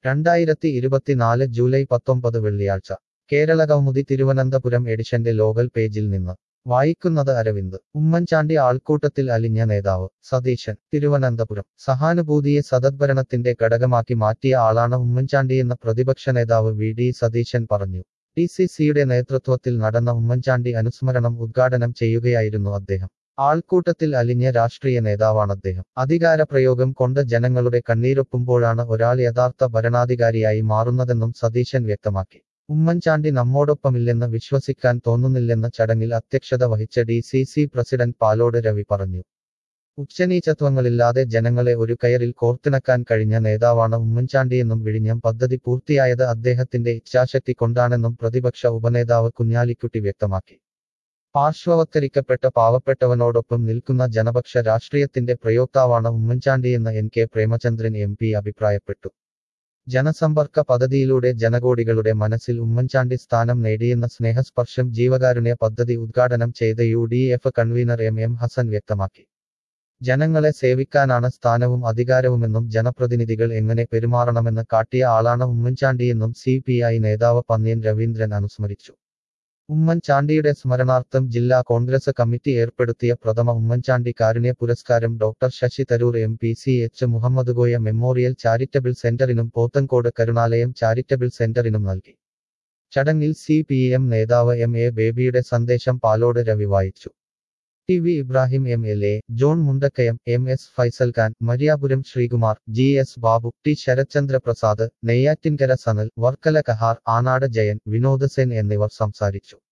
രണ്ടായിരത്തി ഇരുപത്തിനാല് ജൂലൈ പത്തൊമ്പത് വെള്ളിയാഴ്ച കേരള കൗമുദി തിരുവനന്തപുരം എഡിഷന്റെ ലോകൽ പേജിൽ നിന്ന് വായിക്കുന്നത് അരവിന്ദ് ഉമ്മൻചാണ്ടി ആൾക്കൂട്ടത്തിൽ അലിഞ്ഞ നേതാവ് സതീശൻ തിരുവനന്തപുരം സഹാനുഭൂതിയെ സദദ്ഭരണത്തിന്റെ ഘടകമാക്കി മാറ്റിയ ആളാണ് ഉമ്മൻചാണ്ടിയെന്ന് പ്രതിപക്ഷ നേതാവ് വി ഡി സതീശൻ പറഞ്ഞു ഡി സി സിയുടെ നേതൃത്വത്തിൽ നടന്ന ഉമ്മൻചാണ്ടി അനുസ്മരണം ഉദ്ഘാടനം ചെയ്യുകയായിരുന്നു അദ്ദേഹം ആൾക്കൂട്ടത്തിൽ അലിഞ്ഞ രാഷ്ട്രീയ നേതാവാണദ്ദേഹം അധികാരപ്രയോഗം കൊണ്ട് ജനങ്ങളുടെ കണ്ണീരൊപ്പുമ്പോഴാണ് ഒരാൾ യഥാർത്ഥ ഭരണാധികാരിയായി മാറുന്നതെന്നും സതീശൻ വ്യക്തമാക്കി ഉമ്മൻചാണ്ടി നമ്മോടൊപ്പമില്ലെന്ന് വിശ്വസിക്കാൻ തോന്നുന്നില്ലെന്ന് ചടങ്ങിൽ അധ്യക്ഷത വഹിച്ച D C C president Palode Ravi പറഞ്ഞു ഉച്ചനീചത്വങ്ങളില്ലാതെ ജനങ്ങളെ ഒരു കയറിൽ കോർത്തിണക്കാൻ കഴിഞ്ഞ നേതാവാണ് ഉമ്മൻചാണ്ടിയെന്നും വിഴിഞ്ഞം പദ്ധതി പൂർത്തിയായത് അദ്ദേഹത്തിന്റെ ഇച്ഛാശക്തി കൊണ്ടാണെന്നും പ്രതിപക്ഷ ഉപനേതാവ് കുഞ്ഞാലിക്കുട്ടി വ്യക്തമാക്കി പാർശ്വവത്കരിക്കപ്പെട്ട പാവപ്പെട്ടവനോടൊപ്പം നിൽക്കുന്ന ജനപക്ഷ രാഷ്ട്രീയത്തിന്റെ പ്രയോക്താവാണ് ഉമ്മൻചാണ്ടിയെന്ന് N K Premachandran M P അഭിപ്രായപ്പെട്ടു ജനസമ്പർക്ക പദ്ധതിയിലൂടെ ജനകോടികളുടെ മനസ്സിൽ ഉമ്മൻചാണ്ടി സ്ഥാനം നേടിയെന്ന സ്നേഹസ്പർശം ജീവകാരുണ്യ പദ്ധതി ഉദ്ഘാടനം ചെയ്ത U D F convener M M Hassan വ്യക്തമാക്കി ജനങ്ങളെ സേവിക്കാനാണ് സ്ഥാനവും അധികാരവുമെന്നും ജനപ്രതിനിധികൾ എങ്ങനെ പെരുമാറണമെന്ന് കാട്ടിയ ആളാണ് ഉമ്മൻചാണ്ടിയെന്നും സി പി ഐ നേതാവ് പന്ന്യൻ രവീന്ദ്രൻ അനുസ്മരിച്ചു ഉമ്മൻചാണ്ടിയുടെ സ്മരണാർത്ഥം ജില്ലാ കോൺഗ്രസ് കമ്മിറ്റി ഏർപ്പെടുത്തിയ പ്രഥമ ഉമ്മൻചാണ്ടി കാരുണ്യ പുരസ്കാരം doctor Shashi Tharoor M P C H Muhammad Koya memorial charitable സെന്ററിനും പോത്തൻകോട് കരുണാലയം ചാരിറ്റബിൾ സെന്ററിനും നൽകി ചടങ്ങിൽ സി പി എം നേതാവ് എം എ ബേബിയുടെ സന്ദേശം പാലോട് രവി വായിച്ചു T V Ibrahim M L A John Mundakkayam M S Faisal Khan Mariyapuram Sreekumar G S Babu T Sarathchandra Prasad Neyyattinkara Sanal Varkala Kahar Anad Jayan Vinod Sen എന്നിവർ സംസാരിച്ചു